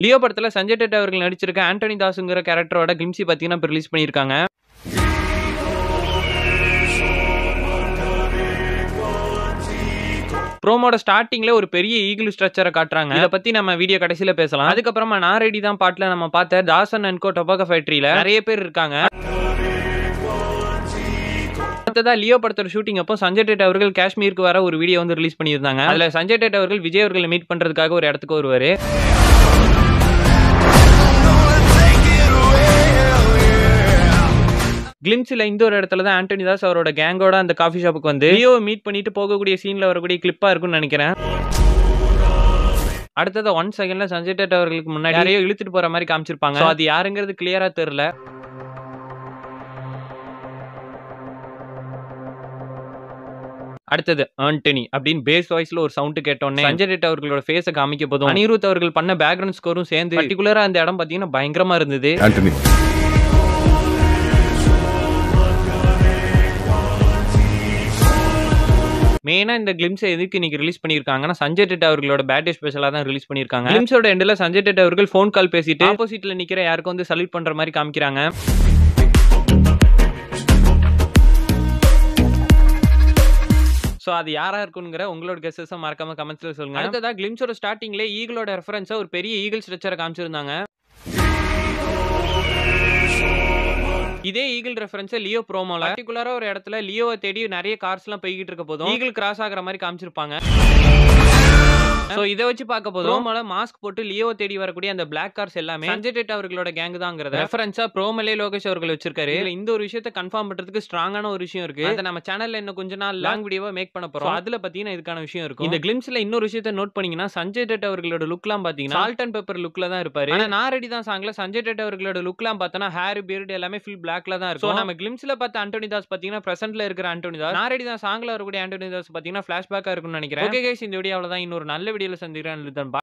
Leo படத்துல சஞ்சய் டெட் அவர்கள் நடிச்சிருக்க ஆண்டனி தாஸ்ங்கிற கேரக்டரோட கிளிம்ஸி பார்த்தீங்கன்னா இப்போ ரிலீஸ் பண்ணியிருக்காங்க ப்ரோமோட ஸ்டார்டிங்ல ஒரு பெரிய ஈகிள் ஸ்ட்ரக்சரை காட்டுறாங்க இதை பத்தி நம்ம வீடியோ கடைசியில பேசலாம் அதுக்கப்புறமா நான் ரெடி தான் பாட்டுல நம்ம பார்த்த தாசன் அண்ட் கோ டொபாக்கோ ஃபேக்டரியில நிறைய பேர் இருக்காங்க அடுத்ததா லியோ படத்தோட ஷூட்டிங் அப்போ சஞ்சய் டேட் அவர்கள் காஷ்மீருக்கு வர ஒரு வீடியோ வந்து ரிலீஸ் பண்ணியிருந்தாங்க அதுல சஞ்சய் டேட் அவர்கள் விஜய் அவர்களை மீட் பண்றதுக்காக ஒரு இடத்துக்கு வருவாரு கிளிம்ஸ்ல இந்த ஒரு இடத்துல தான் ஆண்டனி தாஸ் அவரோட கேங்கோட அந்த காஃபி ஷாப்புக்கு வந்து லியோவை மீட் பண்ணிட்டு போகக்கூடிய சீன்ல வரக்கூடிய கிளிப்பா இருக்கும்னு நினைக்கிறேன் அடுத்தது ஒன் செகண்ட்ல சஞ்சய் டேட் அவர்களுக்கு முன்னாடி யாரையோ இழுத்துட்டு போற மாதிரி காமிச்சிருப்பாங்க So, அது யாருங்கிறது கிளியரா தெரியல அடுத்தது ஆண்டனி அப்படின்னு பேஸ் வாய்ஸ்ல ஒரு சவுண்ட் கேட்டோன்னே சஞ்சய் டெட் அவர்களோட ஃபேஸை காமிக்க போதும் அனிருத் அவர்கள் பண்ண பேக்ரவுண்ட் ஸ்கோரும் சேர்ந்து பர்டிகுலரா அந்த இடம் பாத்தீங்கன்னா பயங்கரமா இருந்தது ஆண்டனி மெயினா இந்த கிளிம்ஸ் எதுக்கு இன்னைக்கு ரிலீஸ் பண்ணிருக்காங்கன்னா சஞ்சய் டெட் அவர்களோட பேட்டே ஸ்பெஷலா தான் ரிலீஸ் பண்ணிருக்காங்க கிளிம்ஸோட எண்ட்ல சஞ்சய் டெட் அவர்கள் ஃபோன் கால் பேசிட்டு ஆப்போசிட்ல நிக்கிற யாருக்கும் வந்து சல்யூட் பண்ற மாதிரி காமிக்கிறாங்க சோ அது யாரா இருக்குங்கிற உங்களோட கெஸஸை மறக்காம கமெண்ட்ஸ்ல சொல்லுங்க அடுத்ததா கிளிம்ஸோட ஸ்டார்டிங்ல ஈகிளோட ரெஃபரன்ஸா ஒரு பெரிய ஈகிள் ஸ்ட்ரக்சரை காமிச்சிருந்தாங்க இதே ஈகிள் ரெஃபரன்ஸ் லியோ ப்ரோமோல பர்டிகுலரா ஒரு இடத்துல லியோவை தேடி நிறைய கார்ஸ் எல்லாம் போய்கிட்டு இருக்க போதும் ஈகிள் கிராஸ் ஆகுற மாதிரி காமிச்சிருப்பாங்க சோ இதை வச்சு பார்க்க போதும் ப்ரோமோல மாஸ்க் போட்டு லியோவை தேடி வரக்கூடிய அந்த பிளாக் கார்ஸ் எல்லாமே சஞ்சய் டெட் அவர்களோட கேங் தாங்கிறத ரெஃபரன்ஸா ப்ரோமலே லோகேஷ் அவர்கள் வச்சிருக்காரு இதுல இந்த ஒரு விஷயத்தை கன்ஃபார்ம் பண்றதுக்கு ஸ்ட்ராங்கான ஒரு விஷயம் இருக்கு அதை நம்ம சேனல்ல இன்னும் கொஞ்ச நாள் லாங் வீடியோவா மேக் பண்ண போறோம் அதுல பாத்தீங்கன்னா இதுக்கான விஷயம் இருக்கும் இந்த கிளிம்ஸ்ல இன்னொரு விஷயத்தை நோட் பண்ணீங்கன்னா சஞ்சய் டெட் அவர்களோட லுக்லாம் பாத்தீங்கன்னா சால்ட் அண்ட் பெப்பர் லுக்ல தான் இருப்பாரு ஆனா நான் ரெடி தான் சாங்ல சஞ்சய் டெட் அவர்களோட லுக்லாம் பார்த்தோன்னா ஹேர் பியர்ட் எல்லாமே ஃபுல் பிளாக்ல தான் இருக்கும் நம்ம கிளிம்ஸ்ல பார்த்த ஆண்டோனி தாஸ் பாத்தீங்கன்னா பிரசன்ட்ல இருக்கிற ஆண்டோனி தாஸ் நான் ரெடி தான் சாங்ல வரக்கூடிய ஆண்டோனி தாஸ் பாத்தீங்கன்னா பிளாஷ்பேக்கா இருக்கும்னு நினைக்கிறேன் ஓகே கைஸ் இந்த வீடியோ அவ்வளவுதான் இன்னொரு நல்ல வீடியோல சந்திக்கிறேன்